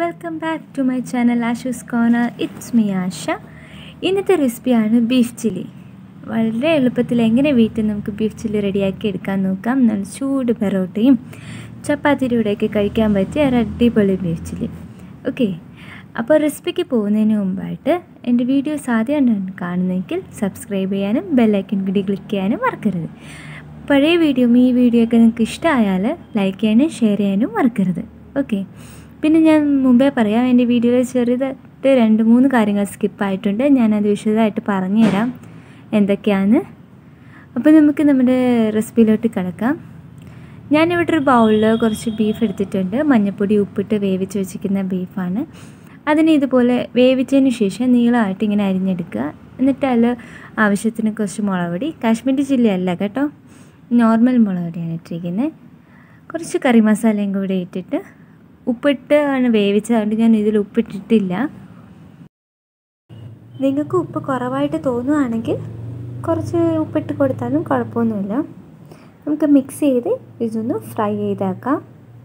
welcome back to my channel Ashu's Corner it's me Asha ഇന്നത്തെ റെസിപ്പിയാണ് beef chilli വളരെ എളുപ്പത്തിൽ എങ്ങനെ വീട്ടിൽ നമുക്ക് ബീഫ് ചില്ലി റെഡിയാക്കി എടുക്കാൻ നോക്കാം നല്ല ചൂട് പെറോട്ടയും ചപ്പാത്തിയുടെ കൂടെയൊക്കെ കഴിക്കാൻ പറ്റിയ ഒരു അടിപൊളി ബീഫ് ചില്ലി ഓക്കെ അപ്പോൾ റെസിപ്പിക്ക് പോകുന്നതിന് മുമ്പായിട്ട് എൻ്റെ വീഡിയോസ് ആദ്യമായിട്ടാണ് കാണുന്നതെങ്കിൽ സബ്സ്ക്രൈബ് ചെയ്യാനും ബെല്ലൈക്കൻ കൂടി ക്ലിക്ക് ചെയ്യാനും മറക്കരുത് പഴയ വീഡിയോയും ഈ വീഡിയോ ഒക്കെ നിങ്ങൾക്ക് ഇഷ്ടമായാൽ ലൈക്ക് ചെയ്യാനും ഷെയർ ചെയ്യാനും മറക്കരുത് ഓക്കെ പിന്നെ ഞാൻ മുമ്പേ പറയാം എൻ്റെ വീഡിയോയിൽ ചെറുതായിട്ട് രണ്ട് മൂന്ന് കാര്യങ്ങൾ സ്കിപ്പായിട്ടുണ്ട് ഞാനത് വിശദമായിട്ട് പറഞ്ഞുതരാം എന്തൊക്കെയാണ് അപ്പോൾ നമുക്ക് നമ്മുടെ റെസിപ്പിയിലോട്ട് കിടക്കാം ഞാനിവിടെ ഒരു ബൗളിൽ കുറച്ച് ബീഫ് എടുത്തിട്ടുണ്ട് മഞ്ഞൾപ്പൊടി ഉപ്പിട്ട് വേവിച്ച് വെച്ചിരിക്കുന്ന ബീഫാണ് അതിന് ഇതുപോലെ വേവിച്ചതിന് ശേഷം നീളമായിട്ട് ഇങ്ങനെ അരിഞ്ഞെടുക്കുക എന്നിട്ട് അതിൽ ആവശ്യത്തിന് കുറച്ച് മുളക് പൊടി കാശ്മീരി ചില്ലി അല്ല കേട്ടോ നോർമൽ മുളക് പൊടിയാണ് ഇട്ടിരിക്കുന്നത് കുറച്ച് കറി മസാലയും കൂടി ഇട്ടിട്ട് ഉപ്പിട്ട് ആണ് വേവിച്ചത് അതുകൊണ്ട് ഞാൻ ഇതിൽ ഉപ്പിട്ടിട്ടില്ല നിങ്ങൾക്ക് ഉപ്പ് കുറവായിട്ട് തോന്നുകയാണെങ്കിൽ കുറച്ച് ഉപ്പിട്ട് കൊടുത്താലും കുഴപ്പമൊന്നുമില്ല നമുക്ക് മിക്സ് ചെയ്ത് ഇതൊന്ന് ഫ്രൈ ചെയ്താക്കാം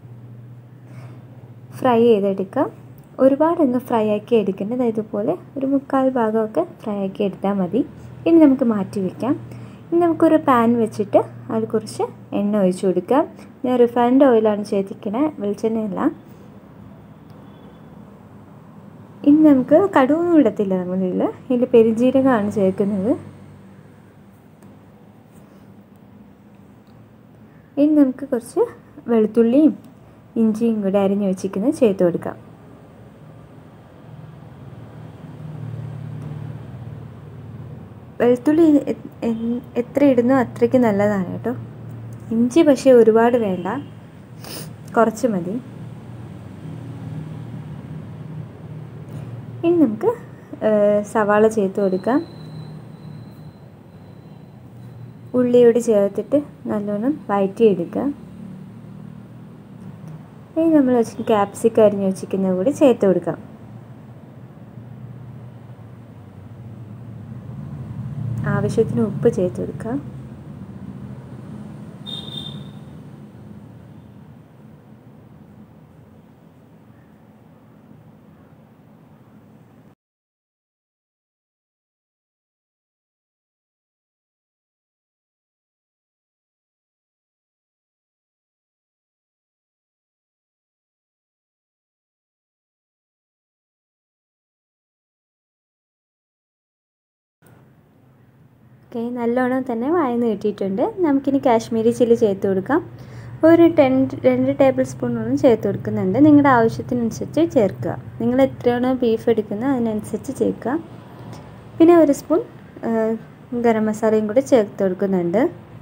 ഫ്രൈ ചെയ്തെടുക്കാം ഒരുപാട് അങ്ങ് ഫ്രൈ ആക്കി എടുക്കേണ്ടത് ഇതുപോലെ ഒരു മുക്കാൽ ഭാഗമൊക്കെ ഫ്രൈ ആക്കി എടുത്താൽ മതി ഇനി നമുക്ക് മാറ്റി വയ്ക്കാം ഇനി നമുക്കൊരു പാൻ വെച്ചിട്ട് അതിൽ കുറച്ച് എണ്ണ ഒഴിച്ച് കൊടുക്കാം ഞാൻ റിഫൈൻഡ് ഓയിലാണ് ചെയ്തിരിക്കുന്നത് വെളിച്ചെണ്ണയല്ല ഇനി നമുക്ക് കടുവൊന്നും ഇടത്തില്ല നമ്മളിൽ ഇതിൽ പെരുജീരകമാണ് ചേർക്കുന്നത് ഇനി നമുക്ക് കുറച്ച് വെളുത്തുള്ളിയും ഇഞ്ചിയും കൂടി അരിഞ്ഞു വെച്ചിരിക്കുന്നത് ചേർത്ത് കൊടുക്കാം വെളുത്തുള്ളി എത്ര ഇടുന്നോ അത്രയ്ക്ക് നല്ലതാണ് കേട്ടോ ഇഞ്ചി പക്ഷേ ഒരുപാട് വേണ്ട കുറച്ച് മതി ഇനി നമുക്ക് സവാള ചേർത്ത് കൊടുക്കാം ഉള്ളിയോട് ചേർത്തിട്ട് നല്ലോണം വഴറ്റിയെടുക്കുക ഇനി നമ്മൾ വെച്ച് ക്യാപ്സിക്കം അരിഞ്ഞ് വെച്ചിരിക്കുന്നത് കൂടി ചേർത്ത് കൊടുക്കാം ആവശ്യത്തിന് ഉപ്പ് ചേർത്ത് കൊടുക്കുക ഓക്കെ നല്ലോണം തന്നെ വായന്ന് കിട്ടിയിട്ടുണ്ട് നമുക്കിനി കാശ്മീരി ചില്ലി ചേർത്ത് കൊടുക്കാം ഒരു ടെൻ രണ്ട് ടേബിൾ സ്പൂണോളം ചേർത്ത് കൊടുക്കുന്നുണ്ട് നിങ്ങളുടെ ആവശ്യത്തിനനുസരിച്ച് ചേർക്കുക നിങ്ങൾ എത്രയാണോ ബീഫ് എടുക്കുന്നത് അതിനനുസരിച്ച് ചേർക്കുക പിന്നെ ഒരു സ്പൂൺ ഗരം മസാലയും കൂടി ചേർത്ത് കൊടുക്കുന്നുണ്ട്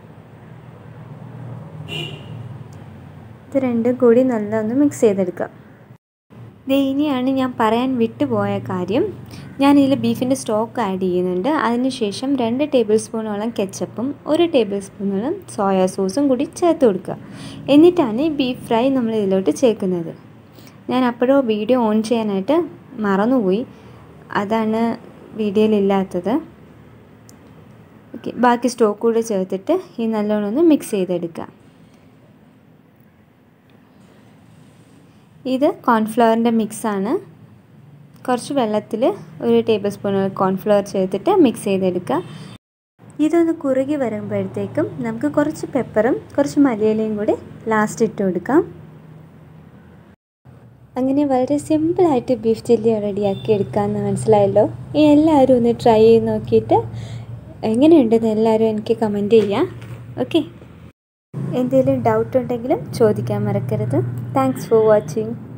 ഇത് രണ്ടും കൂടി നല്ലൊന്ന് മിക്സ് ചെയ്തെടുക്കുക ഇത് ഇനിയാണ് ഞാൻ പറയാൻ വിട്ടുപോയ കാര്യം ഞാൻ ഇതിൽ ബീഫിൻ്റെ സ്റ്റോക്ക് ആഡ് ചെയ്യുന്നുണ്ട് അതിനുശേഷം രണ്ട് ടേബിൾ സ്പൂണോളം കെച്ചപ്പും ഒരു ടേബിൾ സ്പൂണോളം സോയാ സോസും കൂടി ചേർത്ത് കൊടുക്കുക എന്നിട്ടാണ് ബീഫ് ഫ്രൈ നമ്മൾ ഇതിലോട്ട് ചേർക്കുന്നത് ഞാൻ അപ്പോഴോ വീഡിയോ ഓൺ ചെയ്യാനായിട്ട് മറന്നുപോയി അതാണ് വീഡിയോയിലില്ലാത്തത് ഓക്കെ ബാക്കി സ്റ്റോക്ക് കൂടെ ചേർത്തിട്ട് ഈ നല്ലോണം ഒന്ന് മിക്സ് ചെയ്തെടുക്കുക ഇത് കോൺഫ്ലവറിൻ്റെ മിക്സാണ് കുറച്ച് വെള്ളത്തിൽ ഒരു ടേബിൾ സ്പൂൺ കോൺഫ്ലവർ ചേർത്തിട്ട് മിക്സ് ചെയ്തെടുക്കുക ഇതൊന്ന് കുറുകി വരുമ്പോഴത്തേക്കും നമുക്ക് കുറച്ച് പെപ്പറും കുറച്ച് മലയിലയും കൂടി ലാസ്റ്റ് ഇട്ട് കൊടുക്കാം അങ്ങനെ വളരെ സിമ്പിളായിട്ട് ബീഫ് ചില്ലി റെഡിയാക്കി എടുക്കാമെന്ന് മനസ്സിലായല്ലോ ഈ എല്ലാവരും ഒന്ന് ട്രൈ ചെയ്ത് നോക്കിയിട്ട് എങ്ങനെയുണ്ടെന്ന് എല്ലാവരും എനിക്ക് കമൻറ്റ് ചെയ്യാം ഓക്കെ എന്തെങ്കിലും ഡൗട്ട് ഉണ്ടെങ്കിലും ചോദിക്കാൻ മറക്കരുത് താങ്ക്സ് ഫോർ വാച്ചിങ്